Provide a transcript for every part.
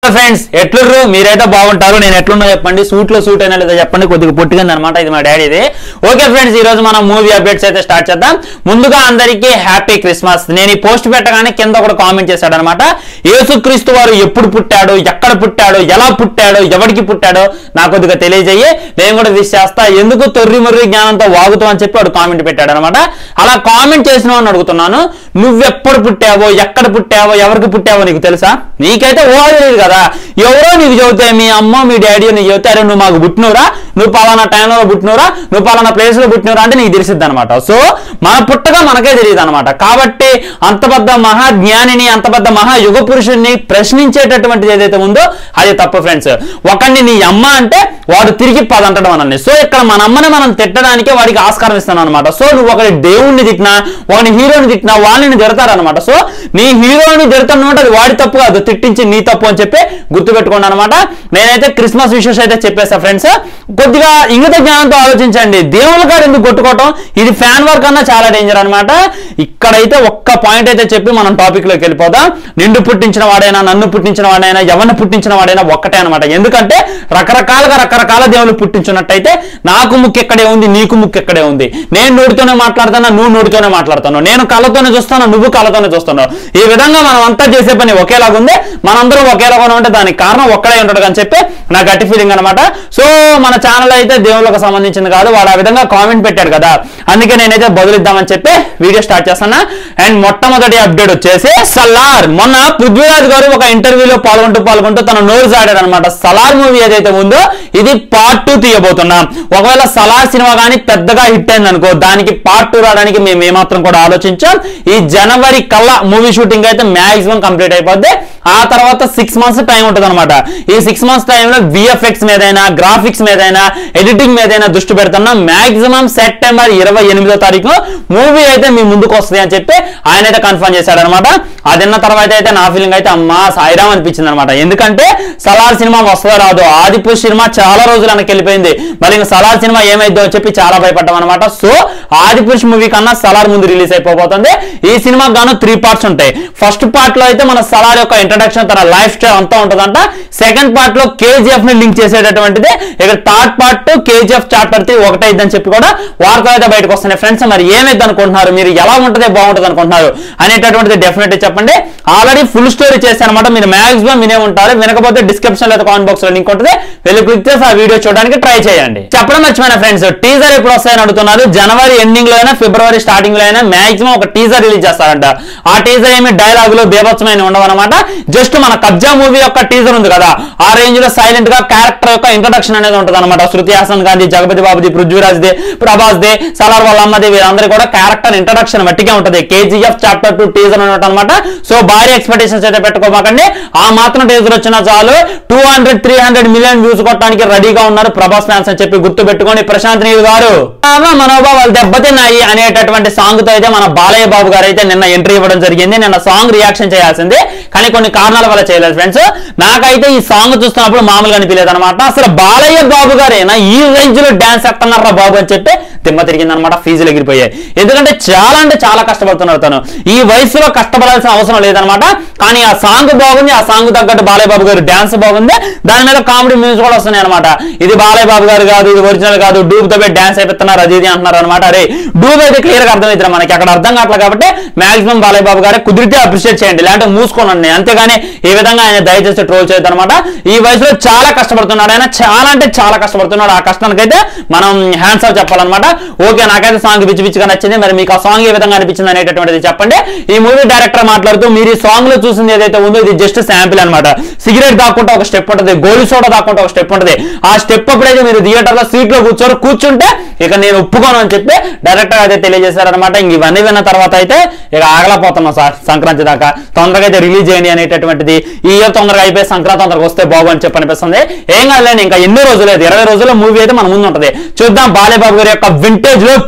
friends ఎట్లుర్రు మీరైతే బాగుంటారు నేను ఎట్లున్నా చెప్పండి సూట్ లో సూట్ అయినా లేదా చెప్పండి కొద్దిగా పుట్టింది అనమాట ఇది మా డాడీది ఓకే ఫ్రెండ్స్ ఈ రోజు మనం మూవీ అప్డేట్స్ అయితే స్టార్ట్ చేద్దాం ముందుగా అందరికీ హ్యాపీ క్రిస్మస్ నేను ఈ పోస్ట్ పెట్టగానే కింద ఒకటి కామెంట్ చేశాడు అనమాట యేసుక్రీస్తు వారు ఎప్పుడు పుట్టాడు ఎక్కడ పుట్టాడు ఎలా పుట్టాడు ఎవరికి పుట్టాడో నాకు కొద్దిగా తెలియజేయి నేను కూడా విష్ చేస్తా ఎందుకు తొర్రి ముర్రి జ్ఞానంతో వాగుతావు అని చెప్పి వాడు కామెంట్ పెట్టాడు అనమాట అలా కామెంట్ చేసిన వాడిని అడుగుతున్నాను నువ్వెప్పుడు పుట్టావో ఎక్కడ పుట్టావో ఎవరికి పుట్టావో నీకు తెలుసా నీకైతే ఊహ తెలియదు కదా ఎవరో నీకు చెబితే మీ అమ్మ మీ డాడీ నీకు చెబితే అరే నువ్వు మాకు పుట్టినవురా నువ్వు పలానా టైంలో పుట్టినవురా నువ్వు పలానా ప్లేస్ లో పుట్టినవురా అంటే నీకు తెలిసిద్ది అనమాట సో మన పుట్టగా మనకే తెలియదు అనమాట కాబట్టి అంత పెద్ద మహాజ్ఞానిని అంత పెద్ద మహాయుగ పురుషుడిని ప్రశ్నించేటటువంటిది ఏదైతే ఉందో అది తప్పు ఫ్రెండ్స్ ఒకడిని నీ అమ్మ అంటే వాడు తిరిగి పదంటడం మనల్ని సో ఇక్కడ మన అమ్మని మనం తిట్టడానికే వాడికి ఆస్కారం ఇస్తాను అనమాట సో నువ్వు ఒకటి దేవుణ్ణి తిట్టినా ఒకని హీరోని తిట్టినా వాళ్ళని తిడతారనమాట సో నీ హీరోని తిడతానమాట అది వాడి తప్పు కాదు తిట్టించి నీ తప్పు అని చెప్పి గుర్తుపెట్టుకోండి అనమాట నేనైతే క్రిస్మస్ విషయస్ అయితే చెప్పేస్తా ఫ్రెండ్స్ కొద్దిగా ఇంగిత జ్ఞానంతో ఆలోచించండి దేవుళ్ళ కాడ ఎందుకు కొట్టుకోవటం ఇది ఫ్యాన్ వర్క్ అన్నా చాలా డేంజర్ అనమాట ఇక్కడైతే ఒక్క పాయింట్ అయితే చెప్పి మనం టాపిక్ లోకి వెళ్ళిపోదాం నిండు పుట్టించిన వాడైనా నన్ను పుట్టించిన వాడైనా ఎవరిని పుట్టించిన వాడైనా ఒక్కటే అనమాట ఎందుకంటే రకరకాలుగా రకరకాల దేవుళ్ళు పుట్టించున్నట్టయితే నాకు ముక్కు ఎక్కడే ఉంది నీకు ముక్కు ఎక్కడే ఉంది నేను నోటితోనే మాట్లాడుతున్నా నువ్వు నోటితోనే మాట్లాడుతున్నావు నేను కళ్ళతోనే చూస్తాను నువ్వు కళ్ళతోనే చూస్తున్నావు ఈ విధంగా మనం అంతా చేసే పని ఒకేలాగా ఉంది మనందరం ఒకేలాగా ఉంటే దానికి కారణం ఒక్కడే ఉంటాడు అని చెప్పి నా గట్టి ఫీలింగ్ అనమాట సో మన ఛానల్ అయితే దేవుళ్ళకు సంబంధించింది కాదు వాడు ఆ విధంగా కామెంట్ పెట్టాడు కదా అందుకే నేనైతే బదులిద్దామని చెప్పి వీడియో స్టార్ట్ చేస్తున్నా అండ్ మొట్టమొదటి అప్డేట్ వచ్చేసి సలార్ మొన్న పృథ్వీరాజ్ గారు ఒక ఇంటర్వ్యూలో పాల్గొంటూ పాల్గొంటూ తన నోరు జాడాడు అనమాట సలార్ మూవీ ఏదైతే ఉందో ఇది పార్ట్ టూ తీయబోతున్నాం ఒకవేళ సలార్ సినిమా కానీ పెద్దగా హిట్ అయింది అనుకో దానికి పార్ట్ టూ రావడానికి మేము ఏమాత్రం కూడా ఆలోచించాం ఈ జనవరి కల్లా మూవీ షూటింగ్ అయితే మాక్సిమం కంప్లీట్ అయిపోద్ది ఆ తర్వాత సిక్స్ మంత్స్ టైం ఉంటుంది అనమాట ఈ సిక్స్ మంత్స్ టైంలో విఎఫ్ఎక్స్ మీదైనా గ్రాఫిక్స్ మీదైనా ఎడిటింగ్ మీదైనా దృష్టి పెడుతున్నాం మాక్సిమం సెప్టెంబర్ ఇరవై ఎనిమిదో తారీఖు మూవీ అయితే మీ ముందుకు వస్తుంది అని చెప్పి ఆయన అయితే కన్ఫర్మ్ చేశాడు అనమాట అదిన్న తర్వాత అయితే నా ఫీలింగ్ అయితే అమ్మా సాయిరామ్ అనిపించింది అనమాట ఎందుకంటే సలార్ సినిమా వస్తుందో రాదు ఆదిపుష్ సినిమా చాలా రోజులు వెనక్కి వెళ్ళిపోయింది మళ్ళీ ఇంకా సలార్ సినిమా ఏమైందో అని చెప్పి చాలా భయపడ్డాం అనమాట సో ఆదిపుష్ మూవీ కన్నా సలార్ ముందు రిలీజ్ అయిపోతుంది ఈ సినిమాకి గాను త్రీ పార్ట్స్ ఉంటాయి ఫస్ట్ పార్ట్ లో అయితే మన సలార్ యొక్క ఇంట్రడక్షన్ తన లైఫ్ స్టైల్ అంతా ఉంటుందంట సెకండ్ పార్ట్ లో కేజీఎఫ్ ని లింక్ చేసేటటువంటిది ఇక్కడ third part KGF chapter three ఒకటైందని చెప్పి కూడా వార్తలు అయితే బయటకు వస్తున్నాయి ఫ్రెండ్స్ మరి ఏమైంది అనుకుంటున్నారు మీరు ఎలా ఉంటుందే బాగుంటుంది అనుకుంటున్నారు అనేటటువంటిది డెఫినెట్ చెప్పండి ఆల్రెడీ ఫుల్ స్టోరీ చేశానమాట మీరు మాక్సిమం వినే ఉంటారు వినకపోతే డిస్క్రిప్షన్ లేదా కామెంట్ బాక్స్ లో లింక్ ఉంటుంది వెళ్ళి క్లిక్ చేసి ఆ వీడియో చూడడానికి ట్రై చేయండి చెప్పడం మర్చిపోయిన ఫ్రెండ్స్ టీజర్ ఎప్పుడు వస్తాయని అడుగుతున్నారు జనవరి ఎండింగ్ లో అయినా ఫిబ్రవరి స్టార్టింగ్ లో అయినా మాక్సిమం ఒక టీజర్ రిలీజ్ చేస్తారంట ఆ టీజర్ ఏమి డైలాగులు బేభత్సమైన ఉండవన్నమాట జస్ట్ మన కబ్జా మూవీ యొక్క టీజర్ ఉంది కదా ఆ రేంజ్ లో సైలెంట్ గా క్యారెక్టర్ యొక్క ఇంట్రడక్షన్ అనేది ఉంటుంది అనమాట శృతి హాసన్ గాంధీ జగపతి బాబుది పృథ్వీరాజ్ దే ప్రభాస్ దే సలార్ వాళ్ళ అమ్మది వీరందరూ కూడా క్యారెక్టర్ ఇంట్రడక్షన్ మట్టిగా ఉంటుంది కేజీఎఫ్ చాప్టర్ టూ టీజర్ అన్నట్టు అనమాట సో భారీ ఎక్స్పెక్టేషన్స్ అయితే పెట్టుకోమాకండి ఆ మాత్రం టీజర్ వచ్చినా చాలు two hundred three hundred million views కొట్టడానికి రెడీగా ఉన్నారు ప్రభాస్ ఫ్యాన్స్ అని చెప్పి గుర్తు పెట్టుకోండి ప్రశాంత్ నీల్ గారు ఆమె మనోభావాలు దెబ్బతిన్నాయి అనేటటువంటి సాంగ్ తో అయితే మన బాలయ్య బాబు గారు అయితే నిన్న ఎంట్రీ ఇవ్వడం జరిగింది నిన్న సాంగ్ రియాక్షన్ చేయాల్సిందే కానీ కొన్ని కారణాల వల్ల చేయలేదు ఫ్రెండ్స్ నాకైతే ఈ సాంగ్ చూస్తున్నప్పుడు మామూలుగా అనిపించలేదు అనమాట అసలు బాలయ్య బాబు గారేనా ఈ రేంజ్ లో డాన్స్ ఎత్తన్నారా బాబు అని చెప్పి దిమ్మ తిరిగింది అనమాట ఫీజులు ఎగిరిపోయాయి ఎందుకంటే చాలా అంటే చాలా కష్టపడుతున్నారు తను ఈ వయసులో కష్టపడాల్సిన అవసరం లేదనమాట కానీ ఆ సాంగ్ బాగుంది ఆ సాంగ్ తగ్గట్టు బాలయ్య బాబు గారు డాన్స్ బాగుంది దాని మీద కామెడీ మ్యూజిక్ కూడా వస్తున్నాయి అనమాట ఇది బాలయ్య బాబు గారు కాదు ఇది ఒరిజినల్ కాదు డూబ్ తో పెట్టి డాన్స్ అయిపోతున్నారు అది ఇది అంటున్నారు అనమాట అరే డూబ్ అయితే క్లియర్ గా అర్థమవుతుంది మనకి అక్కడ అర్థం కావట్లేదు కాబట్టి మాక్సిమం బాలయ్య బాబు గారే కుదిరితే అప్రిషియేట్ చేయండి లేదంటే మూసుకోనండి అంతేగాని ఈ విధంగా ఆయన దయచేసి ట్రోల్ చేయొద్దు అనమాట ఈ వయసులో చాలా కష్టపడుతున్నాడు ఆయన చాలా అంటే చాలా కష్టపడుతున్నాడు ఆ కష్టానికైతే మనం హ్యాండ్స్ ఆఫ్ చెప్పాలన్నమాట ఓకే నాకైతే సాంగ్ పిచ్చి పిచ్చిగా నచ్చింది మరి మీకు ఆ సాంగ్ ఏ విధంగా అనిపించింది అనేటటువంటిది చెప్పండి ఈ మూవీ డైరెక్టర్ మాట్లాడుతూ మీరు ఈ సాంగ్ లో చూసింది ఏదైతే ఉందో ఇది జస్ట్ శాంపిల్ అనమాట సిగరెట్ దాక్కుంటే ఒక స్టెప్ ఉంటుంది గోలి సోడా దాక్కుంటే ఒక స్టెప్ ఉంటుంది ఆ స్టెప్ అప్పుడైతే మీరు థియేటర్ లో సీట్ లో కూర్చోరు కూర్చుంటే ఇక నేను ఒప్పుకోను అని చెప్పి డైరెక్టర్ అయితే తెలియజేశారనమాట ఇంక ఇవన్నీ విన్న తర్వాత అయితే ఇక ఆగలేకపోతున్నాం సార్ సంక్రాంతి దాకా తొందరగా అయితే రిలీజ్ చేయండి అనేటటువంటిది ఈ ఇయర్ తొందరగా అయిపోయి సంక్రాంతి తొందరగా వస్తే బాగు అని చెప్పి అనిపిస్తుంది ఏం కాదులేండి ఇంకా ఎన్నో రోజులు లేదు ఇరవై రోజుల్లో మూవీ అయితే మన ముందు ఉంటుంది చూద్దాం బాలేబాబు గారి యొక్క వింటేజ్ లుక్స్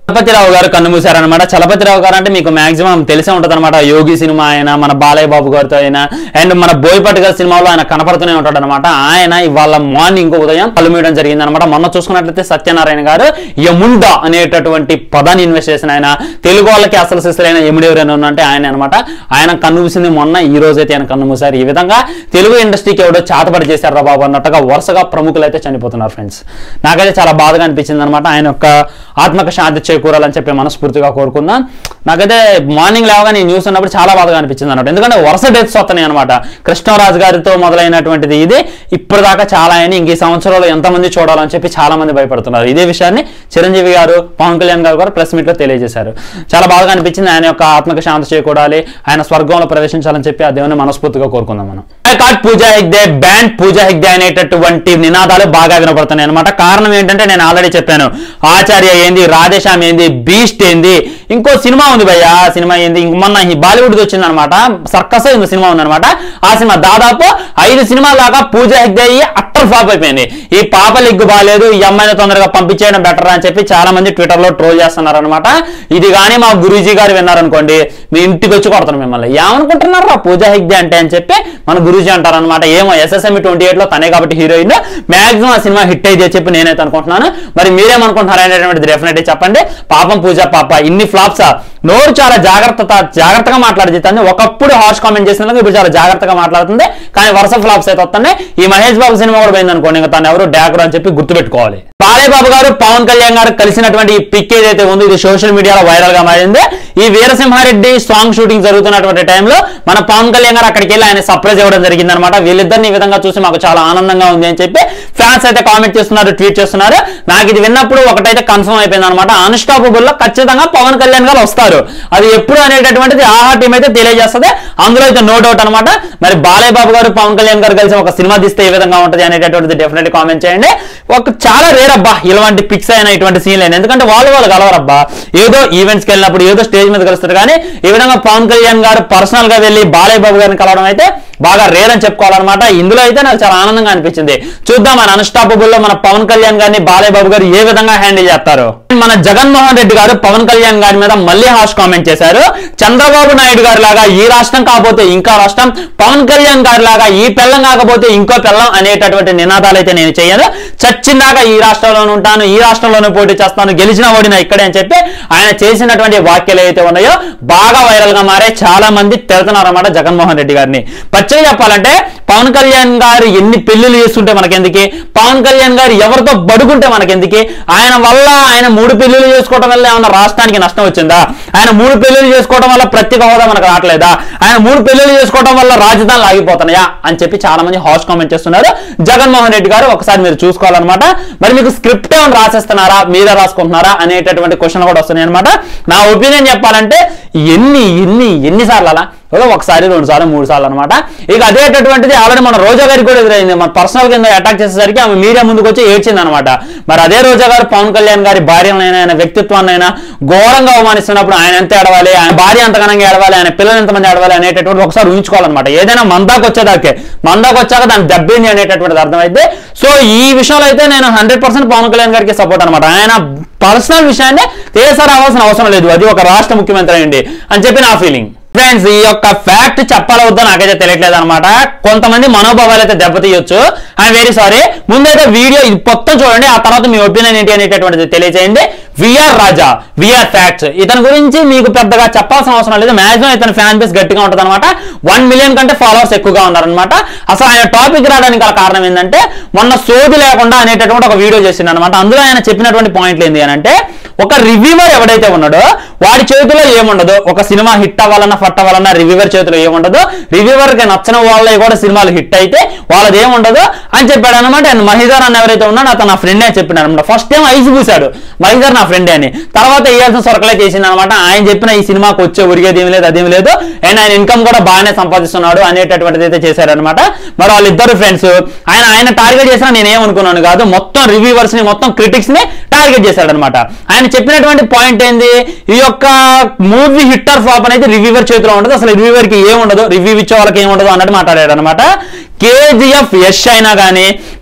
చలపతిరావు గారు కన్ను మూసారనమాట చలపతిరావు గారు అంటే మీకు మాక్సిమం తెలిసే ఉంటది అనమాట యోగి సినిమా ఆయన మన బాలయ్య బాబు గారితో అయినా అండ్ మన బోయపాటి గారి సినిమాలో ఆయన కనపడుతూనే ఉంటాడు అనమాట ఆయన ఇవాళ మార్నింగ్ ఉదయం కళ్ళు మూయడం జరిగింది అనమాట మొన్న చూసుకున్నట్లయితే సత్యనారాయణ గారు యముండ అనేటటువంటి పదాన్ని ఇన్వెస్ట్ చేసిన ఆయన తెలుగు వాళ్ళకి అసలు సిస్టరైన యముడు ఎవరైనా ఉన్నంటే ఆయన అనమాట ఆయన కన్ను మూసింది మొన్న ఈ రోజు అయితే ఆయన కన్ను మూసారు ఈ విధంగా తెలుగు ఇండస్ట్రీకి ఎవడో చాతపడి చేశారు రా బాబు అన్నట్టుగా వరుసగా ప్రముఖులు అయితే చనిపోతున్నారు ఫ్రెండ్స్ నాకైతే చాలా బాధగా అనిపించింది అనమాట ఆయన యొక్క ఆత్మక శాంతి చేకూరాలని చెప్పి మనస్ఫూర్తిగా కోరుకుందాం నాకైతే మార్నింగ్ లేవగానే ఈ న్యూస్ ఉన్నప్పుడు చాలా బాధగా అనిపించింది అనమాట ఎందుకంటే వరుస డేట్స్ వస్తున్నాయి అనమాట కృష్ణరాజు గారితో మొదలైనటువంటిది ఇది ఇప్పటిదాకా చాలా అయినా ఇంక ఈ సంవత్సరంలో ఎంతమంది చూడాలని చెప్పి చాలా మంది భయపడుతున్నారు ఇదే విషయాన్ని చిరంజీవి గారు పవన్ కళ్యాణ్ గారు కూడా ప్రెస్ మీట్ లో తెలియజేశారు చాలా బాధగా అనిపించింది ఆయన యొక్క ఆత్మక శాంతి చేకూడాలి ఆయన స్వర్గంలో ప్రవేశించాలని చెప్పి ఆ దేవుని మనస్ఫూర్తిగా కోరుకుందాం మనం కార్డ్ పూజా హెగ్దే బ్యాండ్ పూజా హెగ్దే అనేటటువంటి నినాదాలు బాగా వినపడుతున్నాయి అనమాట కారణం ఏంటంటే నేను ఆల్రెడీ చెప్పాను ఆచార్య ఏంది రాధేశ్యామ్ ఏంది బీస్ట్ ఏంది ఇంకో సినిమా ఉంది భయ్య ఆ సినిమా ఏంది ఇంక మొన్న ఈ బాలీవుడ్ వచ్చింది అనమాట సర్కస్ ఇంకో సినిమా ఉందన్నమాట ఆ సినిమా దాదాపు ఐదు సినిమాల దాకా పూజా హెగ్దే అయ్యి అట్టర్ ఫ్లాప్ అయిపోయింది ఈ పాప లిగ్గు బాగాలేదు ఈ అమ్మాయిని తొందరగా పంపించేయడం బెటర్ అని చెప్పి చాలా మంది ట్విట్టర్ లో ట్రోల్ చేస్తున్నారు అనమాట ఇది కానీ మా గురూజీ గారు విన్నారనుకోండి మీ ఇంటికి వచ్చి కొడతాను మిమ్మల్ని ఏమనుకుంటున్నారు రా పూజా హెగ్దే అంటే అని చెప్పి మన గురూజీ అంటారు అనమాట ఏమో ఎస్ఎస్ఎంఈ ట్వంటీ ఎయిట్ లో తనే కాబట్టి హీరోయిన్ మాక్సిమం ఆ సినిమా హిట్ అయితే చెప్పి నేనైతే అనుకుంటున్నాను మరి మీరేమనుకుంటున్నారు అనేటువంటిది డెఫినెట్ చెప్పండి పాపం పూజ పాప ఇన్ని ఫ్లాప్సా నోరు చాలా జాగ్రత్త జాగ్రత్తగా మాట్లాడుతుంది ఒకప్పుడు హార్ష్ కామెంట్ చేసినందుకు ఇప్పుడు చాలా జాగ్రత్తగా మాట్లాడుతుంది కానీ వరుస ఫ్లాప్స్ అయితే వస్తున్నాయి ఈ మహేష్ బాబు సినిమా కూడా పోయింది అనుకోండి ఇంకా తను ఎవరు డాకర్ అని చెప్పి గుర్తుపెట్టుకోవాలి బాలయ్య బాబు గారు పవన్ కళ్యాణ్ గారు కలిసినటువంటి ఈ పిక్ ఏదైతే ఉందో ఇది సోషల్ మీడియాలో వైరల్ గా మారింది ఈ వీరసింహారెడ్డి సాంగ్ షూటింగ్ జరుగుతున్నటువంటి టైంలో మన పవన్ కళ్యాణ్ గారు అక్కడికి వెళ్ళి ఆయన సర్ప్రైజ్ ఇవ్వడం జరిగింది అనమాట వీళ్ళిద్దరిని ఈ విధంగా చూసి మాకు చాలా ఆనందంగా ఉంది అని చెప్పి ఫ్యాన్స్ అయితే కామెంట్ చేస్తున్నారు ట్వీట్ చేస్తున్నారు నాకు ఇది విన్నప్పుడు ఒకటైతే కన్ఫర్మ్ అయిపోయింది అనమాట అన్స్టాపబుల్ లో ఖచ్చితంగా పవన్ కళ్యాణ్ గారు వస్తారు అది ఎప్పుడు అనేటటువంటిది ఆహా టీం అయితే తెలియజేస్తుంది అందులో అయితే నో డౌట్ అనమాట మరి బాలయ్య బాబు గారు పవన్ కళ్యాణ్ గారు కలిసి ఒక సినిమా తీస్తే ఏ విధంగా ఉంటుంది అనేటటువంటిది డెఫినెట్లీ కామెంట్ చేయండి ఒక చాలా రేర్ అబ్బా ఇలాంటి పిక్స్ అయిన ఇటువంటి సీన్ లేని ఎందుకంటే వాళ్ళు వాళ్ళు కలవరబ్బా ఏదో ఈవెంట్స్ కి వెళ్ళినప్పుడు ఏదో స్టేజ్ మీద కలుస్తారు కానీ ఈ విధంగా పవన్ కళ్యాణ్ గారు పర్సనల్ గా వెళ్ళి బాలయ్య బాబు గారిని కలవడం అయితే బాగా రేర్ అని చెప్పుకోవాలన్నమాట ఇందులో అయితే నాకు చాలా ఆనందంగా అనిపించింది చూద్దాం మన అన్స్టాపబుల్ లో మన పవన్ కళ్యాణ్ గారిని బాలయ్య బాబు గారు ఏ విధంగా హ్యాండిల్ చేస్తారు మన జగన్మోహన్ రెడ్డి గారు పవన్ కళ్యాణ్ గారి మీద మళ్ళీ హాష్ కామెంట్ చేశారు చంద్రబాబు నాయుడు గారి లాగా ఈ రాష్ట్రం కాకపోతే ఇంకా రాష్ట్రం పవన్ కళ్యాణ్ గారి లాగా ఈ పెళ్ళం కాకపోతే ఇంకో పెళ్ళం అనేటటువంటి నినాదాలు అయితే నేను చేయను చచ్చిందాక ఈ రాష్ట్రంలోనే ఉంటాను ఈ రాష్ట్రంలోనే పోటీ చేస్తాను గెలిచిన ఓడినా ఇక్కడే అని చెప్పి ఆయన చేసినటువంటి వాక్యాలు ఏవైతే ఉన్నాయో బాగా వైరల్ గా మారే చాలా మంది తిడుతున్నారు అన్నమాట జగన్మోహన్ రెడ్డి గారిని పచ్చగా చెప్పాలంటే పవన్ కళ్యాణ్ గారు ఎన్ని పెళ్లిళ్ళు చేస్తుంటే మనకెందుకు పవన్ కళ్యాణ్ గారు ఎవరితో బడుకుంటే మనకెందుకు ఆయన వల్ల ఆయన మూడు పెళ్లిళ్ళు చేసుకోవడం వల్ల ఏమన్నా రాష్ట్రానికి నష్టం వచ్చిందా ఆయన మూడు పెళ్లిళ్ళు చేసుకోవడం వల్ల ప్రత్యేక హోదా మనకు రావట్లేదా ఆయన మూడు పెళ్లిళ్ళు చేసుకోవడం వల్ల రాజధానులు ఆగిపోతున్నాయా అని చెప్పి చాలా మంది హాస్ కామెంట్ చేస్తున్నారు జగన్మోహన్ రెడ్డి గారు ఒకసారి మీరు చూసుకోవాలన్నమాట మరి మీకు స్క్రిప్ట్ ఏమైనా రాసేస్తున్నారా మీరే రాసుకుంటున్నారా అనేటటువంటి క్వశ్చన్ కూడా వస్తున్నాయి అనమాట నా ఒపీనియన్ చెప్పాలంటే ఎన్ని ఎన్ని ఎన్నిసార్లు అలా ఏదో ఒకసారి రెండు సార్లు మూడు సార్లు అనమాట ఇక అదేటటువంటిది ఆల్రెడీ మన రోజా గారికి కూడా ఎదురైంది మన పర్సనల్ కింద అటాక్ చేసేసరికి ఆమె మీడియా ముందుకు వచ్చి ఏడ్చింది అనమాట మరి అదే రోజా గారు పవన్ కళ్యాణ్ గారి భార్యనైనా ఆయన వ్యక్తిత్వాన్నైనా ఘోరంగా అవమానిస్తున్నప్పుడు ఆయన ఎంత ఏడవాలి ఆయన భార్య ఎంత ఘనంగా ఏడవాలి ఆయన పిల్లలు ఎంతమంది ఏడవాలి అనేటటువంటి ఒకసారి ఊహించుకోవాలన్నమాట ఏదైనా మందాకు వచ్చేదాకే మందాకు వచ్చాక దాని దెబ్బేంది అనేటటువంటిది అర్థమైతే సో ఈ విషయంలో అయితే నేను హండ్రెడ్ పర్సెంట్ పవన్ కళ్యాణ్ గారికి సపోర్ట్ అనమాట ఆయన పర్సనల్ విషయాన్ని తేసారి అవ్వాల్సిన అవసరం లేదు అది ఒక రాష్ట్ర ముఖ్యమంత్రి అయ్యండి అని చెప్పి నా ఫీలింగ్ ఫ్రెండ్స్ ఈ యొక్క ఫ్యాక్ట్ చెప్పాలా వద్దా నాకైతే తెలియట్లేదు అనమాట కొంతమంది మనోభావాలు అయితే దెబ్బతీయొచ్చు ఐ వెరీ సారీ ముందైతే వీడియో ఇది మొత్తం చూడండి ఆ తర్వాత మీ ఒపీనియన్ ఏంటి అనేటటువంటిది తెలియజేయండి విఆర్ రాజా విఆర్ ఫ్యాక్ట్స్ ఇతని గురించి మీకు పెద్దగా చెప్పాల్సిన అవసరం లేదు మాక్సిమం ఇతని ఫ్యాన్ బేస్ గట్టిగా ఉంటుంది అనమాట వన్ మిలియన్ కంటే ఫాలోవర్స్ ఎక్కువగా ఉన్నారనమాట అసలు ఆయన టాపిక్ రావడానికి గల కారణం ఏంటంటే మొన్న సోది లేకుండా అనేటటువంటి ఒక వీడియో చేసిండు అనమాట అందులో ఆయన చెప్పినటువంటి పాయింట్లు ఏంటి అని అంటే ఒక రివ్యూవర్ ఎవడైతే ఉన్నాడో వాడి చేతిలో ఏముండదు ఒక సినిమా హిట్ అవ్వాలన్నా ఫట్ అవ్వాలన్నా రివ్యూవర్ చేతిలో ఏముండదు రివ్యూవర్ కి నచ్చిన వాళ్ళవి కూడా సినిమాలు హిట్ అయితే వాళ్ళది ఏముండదు అని చెప్పాడు అనమాట అండ్ మహిదర్ అని ఎవరైతే ఉన్నాడో అతను నా ఫ్రెండ్ అని చెప్పినాడు అనమాట ఫస్ట్ టైం ఐస్ పూసాడు మహిదర్ నా ఫ్రెండ్ అని తర్వాత వేయాల్సిన సొరకలే చేసింది అనమాట ఆయన చెప్పిన ఈ సినిమాకి వచ్చే ఉరిగేది ఏమి లేదు అదేమి లేదు అండ్ ఆయన ఇన్కమ్ కూడా బాగానే సంపాదిస్తున్నాడు అనేటటువంటిది అయితే చేశారనమాట మరి వాళ్ళిద్దరు ఫ్రెండ్స్ ఆయన ఆయన టార్గెట్ చేసినా నేను ఏమనుకున్నాను కాదు మొత్తం రివ్యూవర్స్ ని మొత్తం క్రిటిక్స్ ని టార్గెట్ చేశాడనమాట ఆయన చెప్పినటువంటి పాయింట్ ఏంది ఈ యొక్క మూవీ హిట్టర్ ఫ్లాప్ అనేది రివ్యూవర్ చేతిలో ఉండదు అసలు రివ్యూవర్ కి ఏముండదు రివ్యూ ఇచ్చే వాళ్ళకి ఏముండదు అన్నట్టు మాట్లాడాడు అనమాట కేజీఎఫ్ యష్ అయినా కానీ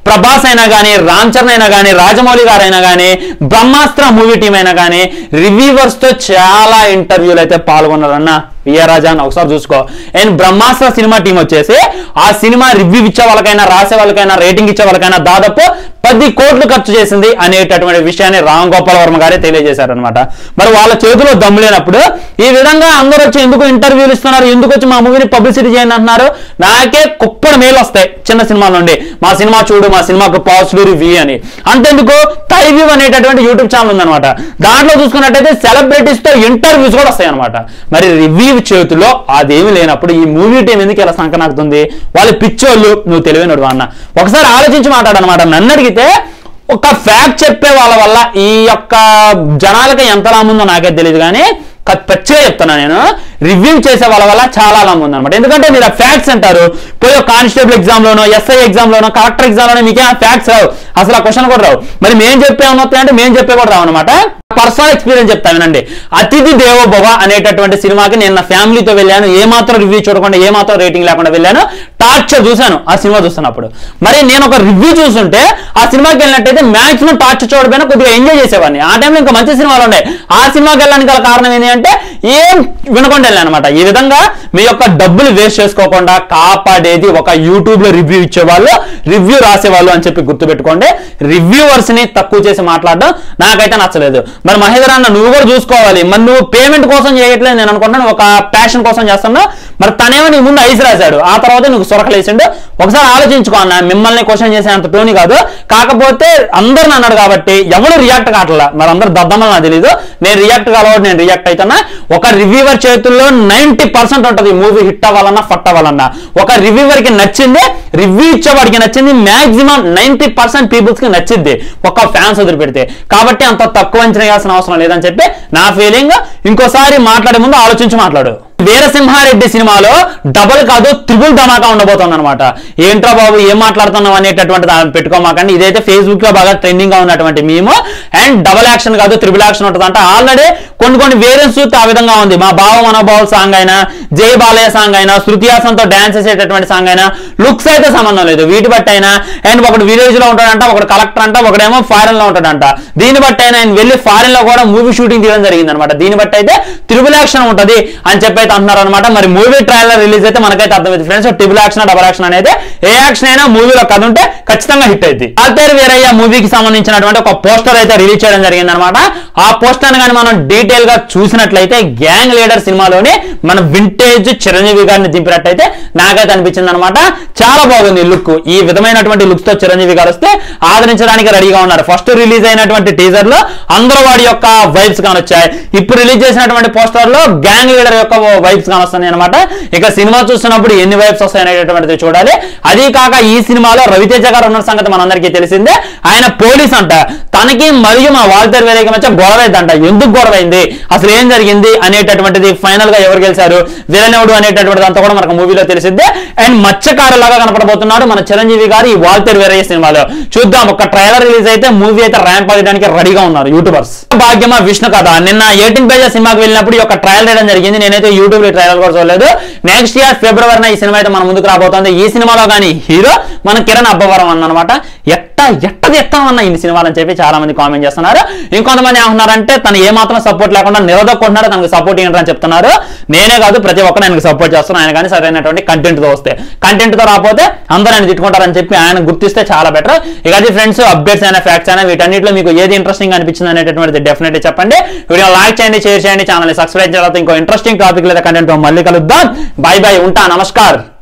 ప్రభాస్ అయినా కానీ రామ్ చరణ్ అయినా కానీ రాజమౌళి గారు అయినా కానీ బ్రహ్మాస్త్ర మూవీ టీం అయినా కానీ రివ్యూవర్స్ తో చాలా ఇంటర్వ్యూలు అయితే పాల్గొన్నారన్న విఆర్ రాజా అని ఒకసారి చూసుకో అండ్ బ్రహ్మాస్త్ర సినిమా టీం వచ్చేసి ఆ సినిమా రివ్యూ ఇచ్చే వాళ్ళకైనా రాసే వాళ్ళకైనా రేటింగ్ ఇచ్చే వాళ్ళకైనా దాదాపు పది కోట్లు ఖర్చు చేసింది అనేటటువంటి విషయాన్ని రామ్ గోపాల్ వర్మ గారే తెలియజేశారనమాట మరి వాళ్ళ చేతిలో దమ్ము లేనప్పుడు ఈ విధంగా అందరూ వచ్చి ఎందుకు ఇంటర్వ్యూలు ఇస్తున్నారు ఎందుకు వచ్చి మా మూవీని పబ్లిసిటీ చేయండి అంటున్నారు నాకే కుప్పడు మేలు వస్తాయి చిన్న సినిమాల నుండి మా సినిమా చూడు మా సినిమాకు పాజిటివ్ రివ్యూ అని అంతెందుకు తైవ్యూ అనేటటువంటి యూట్యూబ్ ఛానల్ ఉందన్నమాట దాంట్లో చూసుకున్నట్టయితే సెలబ్రిటీస్ తో ఇంటర్వ్యూస్ కూడా వస్తాయి అనమాట మరి రివ్యూ చేతిలో అదేమి లేనప్పుడు ఈ మూవీ టీం ఎందుకు ఇలా సంకనాకుతుంది వాళ్ళు పిచ్చోళ్ళు నువ్వు తెలివైనడు అన్న ఒకసారి ఆలోచించి మాట్లాడనమాట నన్ను అడిగితే ఒక ఫ్యాక్ట్ చెప్పే వాళ్ళ వల్ల ఈ యొక్క జనాలకి ఎంత లాభం ఉందో నాకే తెలియదు కానీ క- పచ్చిగా చెప్తున్నా నేను రివ్యూ చేసే వాళ్ళ వల్ల చాలా లాభం ఉందన్నమాట ఎందుకంటే మీరు ఆ ఫ్యాక్ట్స్ అంటారు పోయి కానిస్టేబుల్ ఎగ్జామ్ లోనో ఎస్ఐ ఎగ్జామ్ లోనో కలెక్టర్ ఎగ్జామ్ లోనో మీకే ఫ్యాక్ట్స్ రావు అసలు ఆ క్వశ్చన్ కూడా రావు మరి మేము చెప్పే ఉన్నట్టు అంటే మేము చెప్పే కూడా రావు అనమాట పర్సనల్ ఎక్స్పీరియన్స్ చెప్తా వినండి అతిథి దేవోభవ అనేటటువంటి సినిమాకి నేను నా ఫ్యామిలీతో వెళ్ళాను ఏ మాత్రం రివ్యూ చూడకుండా ఏ మాత్రం రేటింగ్ లేకుండా వెళ్ళాను టార్చర్ చూశాను ఆ సినిమా చూస్తున్నప్పుడు మరి నేను ఒక రివ్యూ చూస్తుంటే ఆ సినిమాకి వెళ్ళినట్టయితే మాక్సిమం టార్చర్ చూడకపోయినా కొద్దిగా ఎంజాయ్ చేసేవాడిని ఆ టైంలో ఇంకా మంచి సినిమాలు ఉన్నాయి ఆ సినిమాకి వెళ్ళడానికి గల కారణం ఏంటి అంటే ఏం వినకుండా వెళ్ళాను అనమాట ఈ విధంగా మీ యొక్క డబ్బులు వేస్ట్ చేసుకోకుండా కాపాడేది ఒక యూట్యూబ్ లో రివ్యూ ఇచ్చేవాళ్ళు రివ్యూ రాసేవాళ్ళు అని చెప్పి గుర్తుపెట్టుకోండి రివ్యూవర్స్ ని తక్కువ చేసి మాట్లాడడం నాకైతే నచ్చలేదు మరి మహేంద్ర అన్న నువ్వు కూడా చూసుకోవాలి మరి నువ్వు పేమెంట్ కోసం చేయట్లేదు నేను అనుకుంటాను ఒక ప్యాషన్ కోసం చేస్తున్నావు మరి తనేమో నీ ముందు ఐస్ రాశాడు ఆ తర్వాత నీకు సొరకలేసిండు ఒకసారి ఆలోచించుకో అన్న మిమ్మల్ని క్వశ్చన్ చేసేంత టోని కాదు కాకపోతే అందరిని అన్నాడు కాబట్టి ఎవరు రియాక్ట్ కావట్లా మరి అందరు దద్దమని నాకు తెలియదు నేను రియాక్ట్ కావాలి నేను రియాక్ట్ అవుతున్నా ఒక రివ్యూవర్ చేతుల్లో నైన్టీ పర్సెంట్ ఉంటుంది మూవీ హిట్ అవ్వాలన్నా ఫట్ అవ్వాలన్నా ఒక రివ్యూవర్ కి నచ్చింది రివ్యూ ఇచ్చేవాడికి నచ్చింది మాక్సిమం నైన్టీ పర్సెంట్ పీపుల్స్ కి నచ్చింది ఒక ఫ్యాన్స్ వదిలిపెడితే కాబట్టి అంత తక్కువ అంచనా వేయాల్సిన అవసరం లేదని చెప్పి నా ఫీలింగ్ ఇంకోసారి మాట్లాడే ముందు ఆలోచించి మాట్లాడు వీరసింహారెడ్డి సినిమాలో డబుల్ కాదు త్రిబుల్ ధమాకా ఉండబోతుంది అనమాట ఏంట్రా బాబు ఏం మాట్లాడుతున్నావు అనేటటువంటి దాన్ని పెట్టుకోమాకండి ఇదైతే ఫేస్బుక్ లో బాగా ట్రెండింగ్ గా ఉన్నటువంటి మేము అండ్ డబుల్ యాక్షన్ కాదు త్రిబుల్ యాక్షన్ ఉంటుంది అంటే ఆల్రెడీ కొన్ని కొన్ని వేరియంట్స్ చూస్తే ఆ విధంగా ఉంది మా భావ మనోభావ సాంగ్ అయినా జై బాలయ్య సాంగ్ అయినా శృతి హాసన్తో డాన్స్ చేసేటటువంటి సాంగ్ అయినా లుక్స్ అయితే సంబంధం లేదు వీటి బట్టి అయినా అండ్ ఒకడు విలేజ్ లో ఉంటాడంట ఒకడు కలెక్టర్ అంట ఒకడేమో ఫారెన్ లో ఉంటాడంట దీన్ని బట్టి అయినా ఆయన వెళ్ళి ఫారెన్ లో కూడా మూవీ షూటింగ్ తీయడం జరిగింది అనమాట దీన్ని బట్టి అయితే త్రిబుల్ యాక్షన్ ఉంటది అని చెప్పి అయితే అంటున్నారు అనమాట మరి మూవీ ట్రైలర్ రిలీజ్ అయితే మనకైతే అర్థమైంది friends triple action double action అనేది ఏ యాక్షన్ అయినా మూవీలో కథ ఉంటే ఖచ్చితంగా హిట్ అయింది ఆల్పేరు వీరయ్య మూవీకి సంబంధించినటువంటి ఒక పోస్టర్ అయితే రిలీజ్ చేయడం జరిగింది అనమాట ఆ పోస్టర్ కానీ మనం డీటెయిల్ గా చూసినట్లయితే గ్యాంగ్ లీడర్ సినిమాలోనే మన వింటేజ్ చిరంజీవి గారిని దింపినట్టయితే నాకైతే అనిపించింది అనమాట చాలా బాగుంది లుక్ ఈ విధమైనటువంటి లుక్స్ తో చిరంజీవి గారు వస్తే ఆదరించడానికి రెడీగా ఉన్నారు ఫస్ట్ రిలీజ్ అయినటువంటి టీజర్ లో అందరూ వాడి యొక్క వైబ్స్ కానొచ్చాయి ఇప్పుడు రిలీజ్ చేసినటువంటి పోస్టర్ లో గ్యాంగ్ లీడర్ యొక్క వైబ్స్ కానొస్తున్నాయి అనమాట ఇక సినిమా చూస్తున్నప్పుడు ఎన్ని వైబ్స్ వస్తాయి అనేటటువంటిది చూడాలి అది కాక ఈ సినిమాలో రవితేజ గారు ఉన్న సంగతి మనందరికీ తెలిసిందే ఆయన పోలీస్ అంట తనకి మరియు మా వాల్తేరు వేదిక మధ్య గొడవ అయిందంట ఎందుకు గొడవ అయింది అసలు ఏం జరిగింది అనేటటువంటిది ఫైనల్ గా ఎవరు గెలిచారు విలనవుడు అనేటటువంటిది అంతా కూడా మనకు మూవీలో తెలిసిందే అండ్ మత్స్యకారు లాగా కనపడబోతున్నాడు మన చిరంజీవి గారు ఈ వాల్తేరు వేరయ్య సినిమాలో చూద్దాం ఒక ట్రైలర్ రిలీజ్ అయితే మూవీ అయితే ర్యాంప్ అయ్యడానికి రెడీగా ఉన్నారు యూట్యూబర్స్ భాగ్యమా విష్ణు కథ నిన్న ఎయిటీన్ పేజెస్ సినిమాకి వెళ్ళినప్పుడు ఈ యొక్క ట్రయల్ వేయడం జరిగింది నేనైతే యూట్యూబ్ లో ట్రయల్ కూడా చూడలేదు నెక్స్ట్ ఇయర్ ఫిబ్రవరిన ఈ సినిమా అయితే మన ముందుకు రాబోతోంది ఈ సినిమాలో కానీ హీరో మన కిరణ్ అబ్బవరం అన్నమాట ఎట్ట ఎట్టది ఎత్తామన్న ఈ సినిమాలు అని చెప్పి చాలా మంది కామెంట్ చేస్తున్నారు ఇంకొంతమంది ఏమంటున్నారంటే తను ఏ మాత్రం సపోర్ట్ లేకుండా నిలదొక్కుంటున్నారు తనకు సపోర్ట్ ఏంటని చెప్తున్నారు నేనే కాదు ప్రతి ఒక్కరు ఆయనకు సపోర్ట్ చేస్తున్నాను ఆయన కానీ సరైనటువంటి కంటెంట్ తో వస్తే కంటెంట్ తో రాకపోతే అందరూ ఆయన తిట్టుకుంటారని చెప్పి ఆయన గుర్తిస్తే చాలా బెటర్ ఇక అది ఫ్రెండ్స్ అప్డేట్స్ అయినా ఫ్యాక్ట్స్ అయినా వీటన్నిటిలో మీకు ఏది ఇంట్రెస్టింగ్ అనిపించింది అనేటటువంటిది డెఫినెట్లీ చెప్పండి వీడియో లైక్ చేయండి షేర్ చేయండి ఛానల్ సబ్స్క్రైబ్ చేయాలి ఇంకో ఇంట్రెస్టింగ్ టాపిక్ లేదా కంటెంట్ మళ్ళీ కలుద్దాం బై బై ఉంటా నమస్కార్